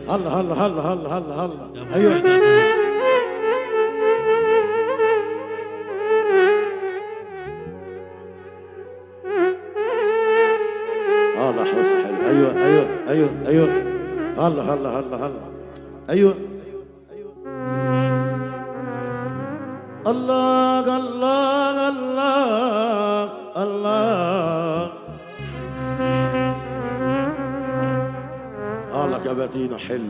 هلا هلا هلا هلا هلا هلا ايوه هلا حس حلو ايوه ايوه ايوه ايوه هلا هلا هلا هلا ايوه الله الله الله الله الله كباتينا حلو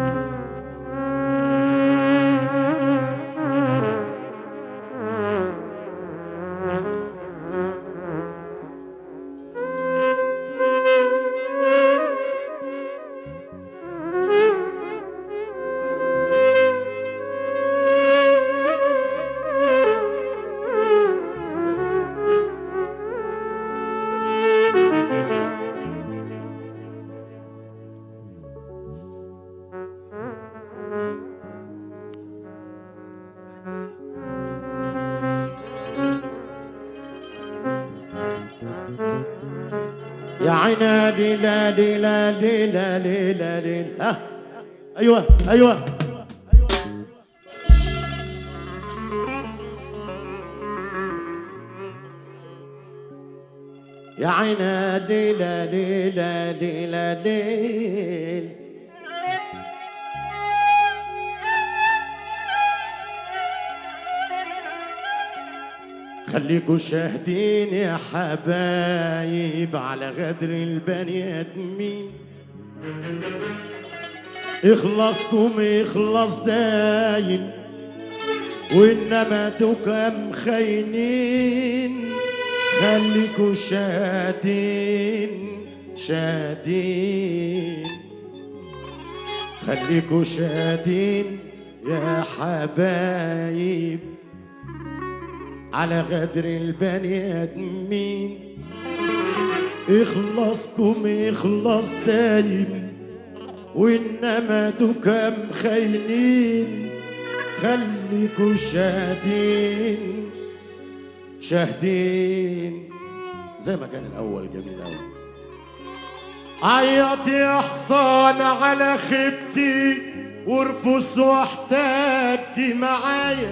يا عينا ليلا ليلا ليلا ليلا ليلا ها ايوه ايوه يا عينا ليلا ليلا ليلا ليل خليكوا شاهدين يا حبايب على غدر البني ادمين اخلصكم اخلص دايم وانما تكم خاينين خليكوا شاهدين شاهدين خليكوا شاهدين يا حبايب على غدر البني ادمين اخلصكم اخلص دايم وانما تكم خاينين خليكوا شاهدين شاهدين زي ما كان الاول جميل قوي عيط يا حصان على خيبتي وارفس واحتاجي معايا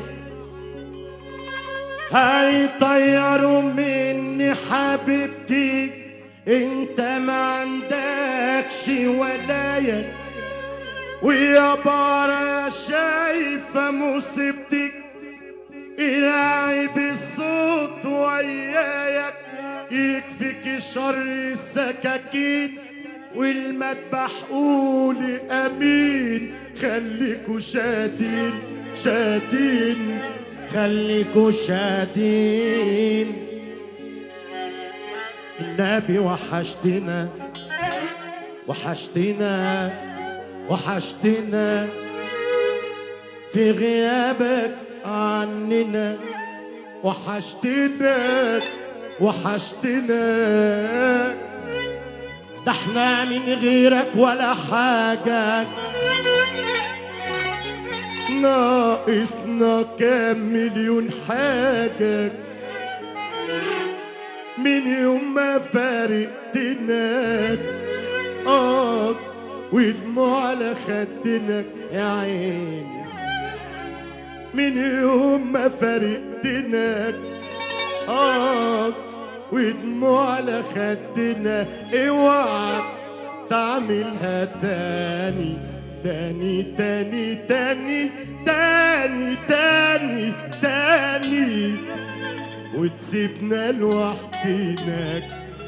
هيطيروا مني حبيبتي انت ما عندكش ولاية ويا بارا شايفة مصيبتك العيب الصوت وياك يكفيك شر السكاكين والمذبح قولي امين خليكوا شادين شادين خليكوا شادين النبي وحشتنا وحشتنا وحشتنا في غيابك عننا وحشتنا وحشتنا ده احنا من غيرك ولا حاجة ناقصنا كام مليون حاجة من يوم ما فارقتنا اه ودموع على خدنا يا عيني من يوم ما فارقتنا اه ودموع على خدنا اوعى تعملها تاني تاني تاني تاني تاني تاني تاني وتسيبنا لوحدنا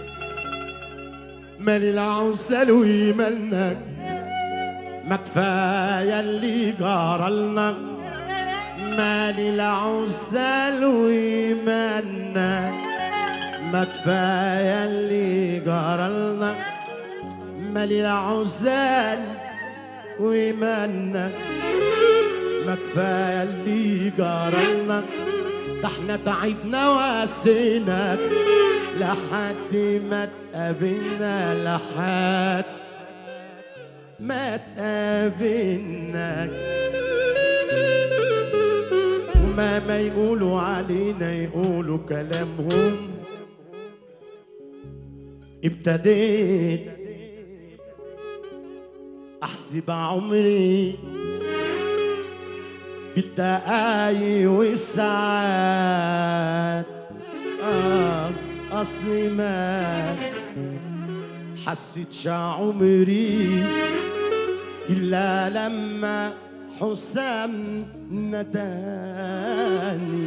مال العسل ومالنا ما كفايه اللي جرالنا مال العسل ومالنا ما كفايه اللي جرالنا مال العسل ومالنا ما كفايه اللي جرالنا ده احنا تعبنا وقسينا لحد ما تقابلنا لحد ما تقابلنا وما ما يقولوا علينا يقولوا كلامهم ابتديت احسب عمري بالدقايق والساعات آه أصلي ما حسيتش عمري إلا لما حسام نداني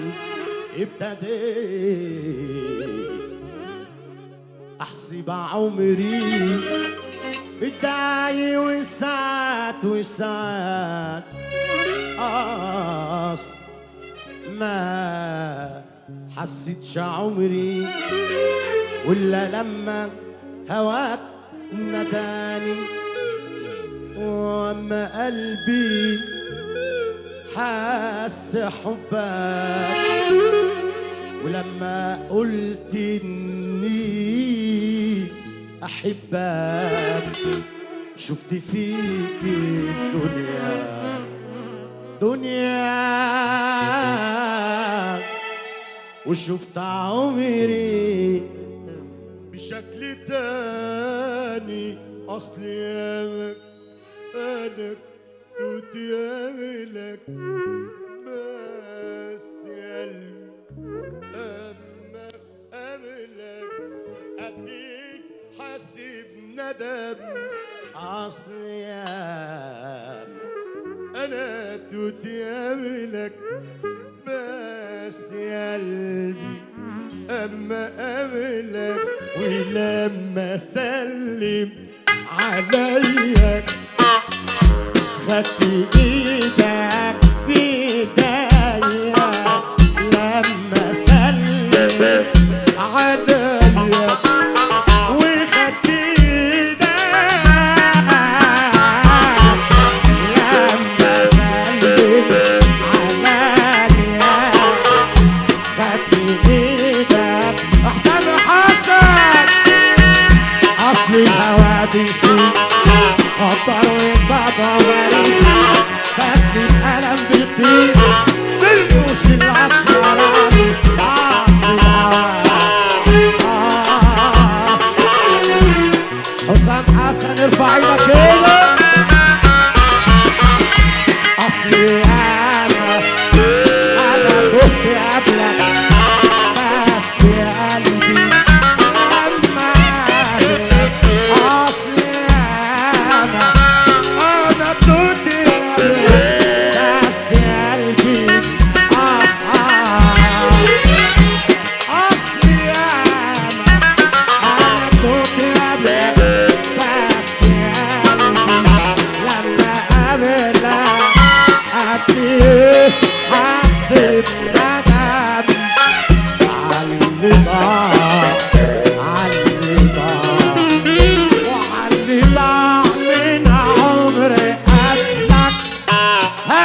ابتديت أحسب عمري بالدقايق والساعات والساعات أصل ما حسيتش عمري ولا لما هواك نداني واما قلبي حس حبك ولما قلت اني احبك شفت فيك الدنيا دنيا وشفت عمري بشكل تاني اصل يامك انا كنت ياملك بس يا قلبي اما قابلك اديك حاسب ندم اصل يامك انا توت قابلك بس يا قلبي اما قابلك ولما سلم عليا خدت ايدك في ايديا لما سلم عليا وخدت ايدك لما سلم عليا خدت ايدك احسن حسن اصل الحوادث خطر وبابا وريد بس الالم بيطير بالوش الاسمراني اصل الحوادث آه. حسام حسن ارفع ايدك كده اصلي انا انا كنت قبلك بس يا قلبي لما اصلي انا انا كنت قبلك بس يا قلبي آه آه اصلي انا انا كنت قبلك بس يا قلبي لما قابلك أكيد حسيت ندم عاللي ضاع عاللي ضاع وعاللي ضاع من عمري قبلك ها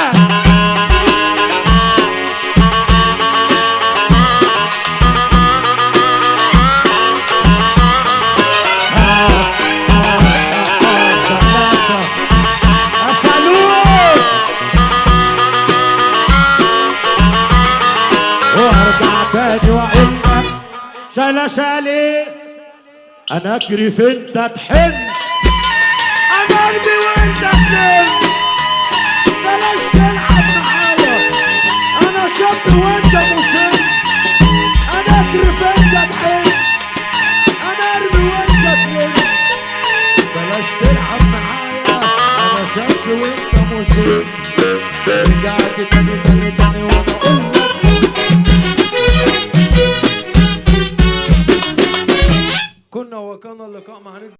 أسألوك وارجع تاني واقول لك شالا شالي انا اكرف انت تحن انا قلبي وانت تنم بلاش تلعب معايا انا شاب وانت مسن انا اكرف انت تحن انا ارمي وانت تنم بلاش تلعب معايا انا شاب وانت مسن رجعت تاني تاني تاني وانا اقول كنا وكان اللقاء مع نجم